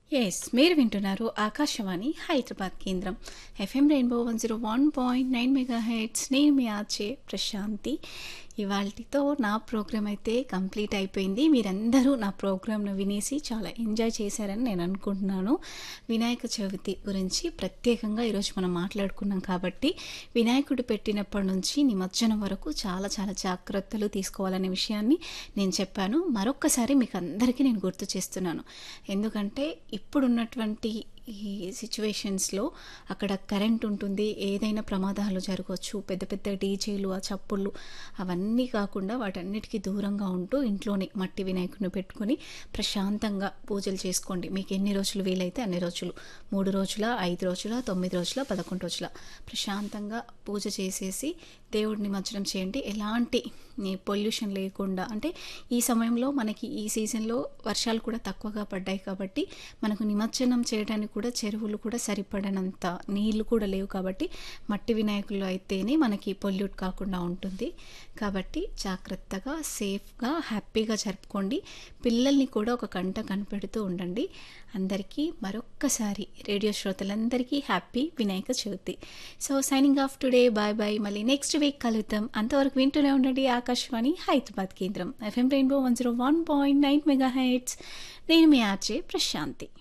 yes మీరు వింటున్నారు ఆకాశవాణి హైదరాబాద్ కేంద్రం FM rainbow one zero one point nine mega heads నేను మీ ఆచే ప్రశాంతి ఇవాళతో నా ప్రోగ్రామ్ అయితే కంప్లీట్ అయిపోయింది మీరందరూ నా ప్రోగ్రామ్ను వినేసి చాలా ఎంజాయ్ చేశారని నేను అనుకుంటున్నాను వినాయక చవితి గురించి ప్రత్యేకంగా ఈరోజు మనం మాట్లాడుకున్నాం కాబట్టి వినాయకుడు పెట్టినప్పటి నుంచి నిమజ్జనం వరకు చాలా చాలా జాగ్రత్తలు తీసుకోవాలనే విషయాన్ని నేను చెప్పాను మరొక్కసారి మీకు అందరికీ నేను గుర్తు చేస్తున్నాను ఎందుకంటే ఇప్పుడున్నటువంటి ఈ సిచ్యువేషన్స్లో అక్కడ కరెంట్ ఉంటుంది ఏదైనా ప్రమాదాలు జరగవచ్చు పెద్ద పెద్ద డీజేలు ఆ చప్పుళ్ళు అవన్నీ కాకుండా వాటన్నిటికీ దూరంగా ఉంటూ ఇంట్లోనే మట్టి వినాయకుడిని పెట్టుకొని ప్రశాంతంగా పూజలు చేసుకోండి మీకు ఎన్ని రోజులు వీలైతే అన్ని రోజులు మూడు రోజుల ఐదు రోజుల తొమ్మిది రోజుల పదకొండు రోజుల ప్రశాంతంగా పూజ చేసేసి దేవుడిని నిమజ్జనం చేయండి ఎలాంటి పొల్యూషన్ లేకుండా అంటే ఈ సమయంలో మనకి ఈ సీజన్లో వర్షాలు కూడా తక్కువగా పడ్డాయి కాబట్టి మనకు నిమజ్జనం చేయడానికి కూడా చెరువులు కూడా సరిపడనంత నీళ్లు కూడా లేవు కాబట్టి మట్టి వినాయకులు అయితేనే మనకి పొల్యూట్ కాకుండా ఉంటుంది కాబట్టి జాగ్రత్తగా సేఫ్గా హ్యాపీగా జరుపుకోండి పిల్లల్ని కూడా ఒక గంట కనిపెడుతూ ఉండండి అందరికీ మరొక్కసారి రేడియో శ్రోతలందరికీ happy Vinayaka Chavithi so signing off today bye bye మళ్ళీ నెక్స్ట్ వీక్ కలుద్దాం అంతవరకు వింటూనే ఉండండి ఆకాశవాణి హైదరాబాద్ కేంద్రం FM rainbow one zero one point nine mega heights నేను మీ ఆర్జే ప్రశాంతి